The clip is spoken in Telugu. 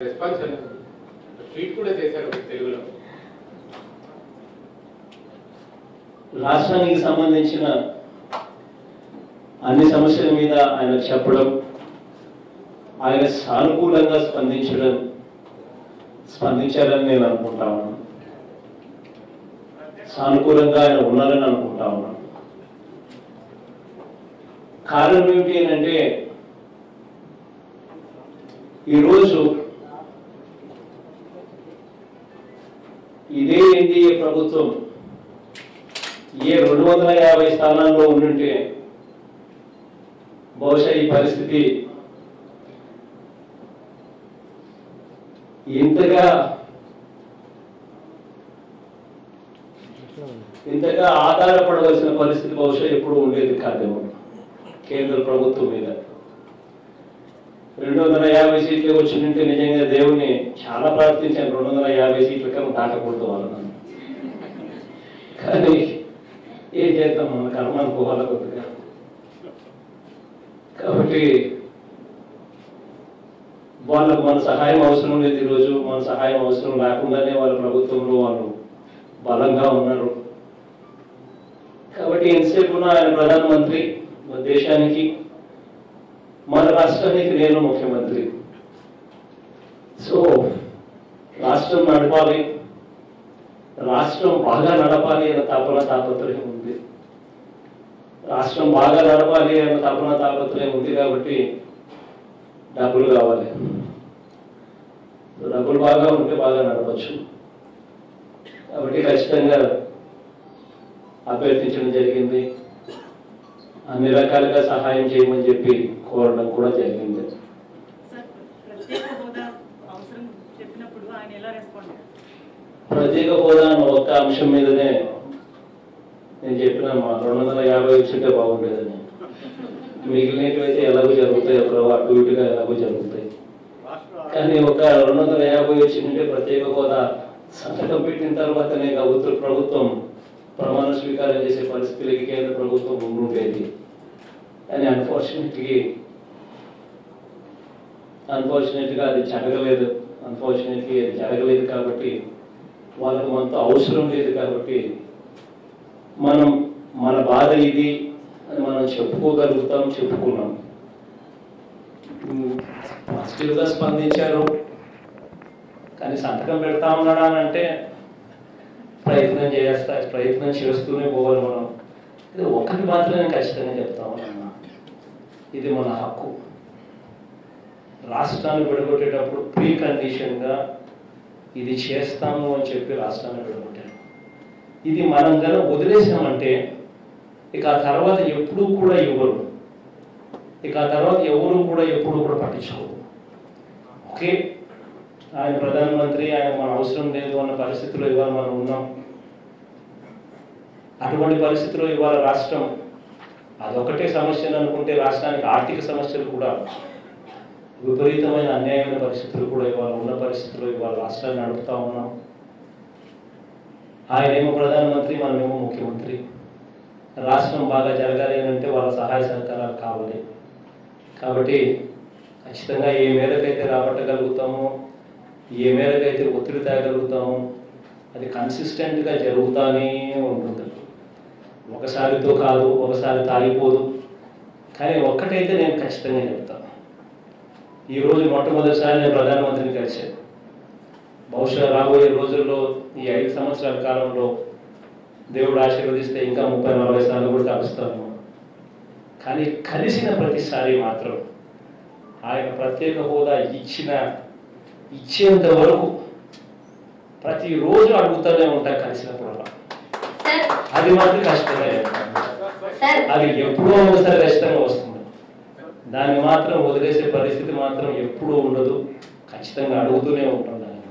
రెస్పాన్స్ ట్వీట్ కూడా చేశారు తెలుగులో రాష్ట్రానికి సంబంధించిన అన్ని సమస్యల మీద ఆయన చెప్పడం ఆయన సానుకూలంగా స్పందించడం స్పందించారని నేను అనుకుంటా ఉన్నాను సానుకూలంగా ఆయన ఉన్నారని అనుకుంటా ఉన్నాను కారణం ఏమిటి అని అంటే ఈరోజు ఇదే ఎన్డీఏ ప్రభుత్వం ఏ రెండు వందల యాభై స్థానాల్లో ఉండుంటే బహుశా ఈ పరిస్థితి ఇంతగా ఇంతగా ఆధారపడవలసిన పరిస్థితి బహుశా ఎప్పుడు ఉండేది కాదేమో కేంద్ర ప్రభుత్వం మీద రెండు వందల యాభై సీట్లు వచ్చిందంటే నిజంగా దేవుణ్ణి చాలా ప్రార్థించాను రెండు వందల యాభై సీట్ల కన్నా దాటకూడదు వాళ్ళని కానీ ఏం చేద్దాం మన కర్మ అనుకోవాలి కొద్దిగా కాబట్టి వాళ్ళకు మన సహాయం అవసరం లేదు ఈరోజు మన సహాయం అవసరం లేకుండానే వాళ్ళ ప్రభుత్వంలో వాళ్ళు బలంగా ఉన్నారు కాబట్టి ఎంతసేపు ఉన్న ఆయన ప్రధానమంత్రి మన దేశానికి మన రాష్ట్రానికి నేను ముఖ్యమంత్రి సో రాష్ట్రం నడపాలి రాష్ట్రం బాగా నడపాలి అన్న తపన తాపత్రయం ఉంది రాష్ట్రం బాగా నడపాలి అన్న తపన తాపత్రయం ఉంది కాబట్టి డబ్బులు కావాలి డబ్బులు బాగా ఉంటే బాగా నడపచ్చు కాబట్టి ఖచ్చితంగా అభ్యర్థించడం జరిగింది అన్ని రకాలుగా సహాయం చేయమని చెప్పి కోరడం కూడా జరిగింది సార్ ప్రత్యేక హోదా అవసరం చెప్పినప్పుడు ఆయన ఎలా రెస్పాండ్ అయ్యారు ప్రత్యేక హోదా అన్న ఒక్క అంశం మీదనే నేను చెప్పిన మా రెండు వందల యాభై వచ్చింటే బాగుండేదని మిగిలినవి అయితే ఎలాగో జరుగుతాయి ఒక అటు ఇటుగా ఎలాగో జరుగుతాయి కానీ ఒక రెండు వందల యాభై వచ్చిందంటే ప్రత్యేక హోదా సంతకం పెట్టిన తర్వాతనే ప్రభుత్వ ప్రభుత్వం ప్రమాణ స్వీకారం చేసే పరిస్థితులకి కేంద్ర ప్రభుత్వం ఉండుండేది కానీ అన్ఫార్చునేట్లీ అన్ఫార్చునేట్గా అది జరగలేదు అన్ఫార్చునేట్లీ అది జరగలేదు కాబట్టి వాళ్ళకు మనతో అవసరం లేదు కాబట్టి మనం మన బాధ ఇది అని మనం చెప్పుకోగలుగుతాం చెప్పుకున్నాం పాజిటివ్గా స్పందించారు కానీ సంతకం పెడతా ఉన్నాడా అని అంటే ప్రయత్నం చేస్తా ప్రయత్నం చేస్తూనే పోవాలి మనం ఇది ఒకటి మాత్రమే ఖచ్చితంగా చెప్తా ఉన్నా ఇది మన హక్కు రాష్ట్రాన్ని విడగొట్టేటప్పుడు ప్రీ కండిషన్గా ఇది చేస్తాము అని చెప్పి రాష్ట్రాన్ని విడగొట్టారు ఇది మనం కనుక వదిలేసామంటే ఇక ఆ తర్వాత ఎప్పుడూ కూడా ఇవ్వరు ఇక ఆ తర్వాత ఎవరు కూడా ఎప్పుడు కూడా పట్టించుకోరు ఓకే ఆయన ప్రధానమంత్రి ఆయన మన అవసరం లేదు అన్న పరిస్థితిలో ఇవాళ మనం ఉన్నాం అటువంటి పరిస్థితిలో ఇవాళ రాష్ట్రం అదొకటే సమస్యను అనుకుంటే రాష్ట్రానికి ఆర్థిక సమస్యలు కూడా విపరీతమైన అన్యాయమైన పరిస్థితులు కూడా ఇవాళ ఉన్న పరిస్థితుల్లో ఇవాళ రాష్ట్రాన్ని నడుపుతా ఉన్నాం ఆయనేమో ప్రధానమంత్రి మనమేమో ముఖ్యమంత్రి రాష్ట్రం బాగా జరగాలి అని అంటే వాళ్ళ సహాయ సహకారాలు కావాలి కాబట్టి ఖచ్చితంగా ఏ మేరకైతే రాబట్టగలుగుతామో ఏ మేరకైతే ఒత్తిడి తేగలుగుతామో అది కన్సిస్టెంట్గా జరుగుతానే ఉంటుంది ఒకసారితో కాదు ఒకసారి తాగిపోదు కానీ ఒక్కటైతే నేను ఖచ్చితంగా చెప్తాను ఈరోజు మొట్టమొదటిసారి నేను ప్రధానమంత్రిని కలిశాను బహుశా రాబోయే రోజుల్లో ఈ ఐదు సంవత్సరాల కాలంలో దేవుడు ఆశీర్వదిస్తే ఇంకా ముప్పై నలభై సార్లు కూడా కలుస్తాను కానీ కలిసిన ప్రతిసారి మాత్రం ఆయన ప్రత్యేక హోదా ఇచ్చిన ఇచ్చేంత వరకు ప్రతిరోజు అడుగుతూనే ఉంటా కలిసినప్పుడల్లా సార్ అది మాత్రం కష్టంగా చెప్తాను. సార్ అది ఎప్పుడో ఒకసారి ఖచ్చితంగా వస్తుంది దాన్ని మాత్రం వదిలేసే పరిస్థితి మాత్రం ఎప్పుడూ ఉండదు ఖచ్చితంగా అడుగుతూనే ఉంటాం దాన్ని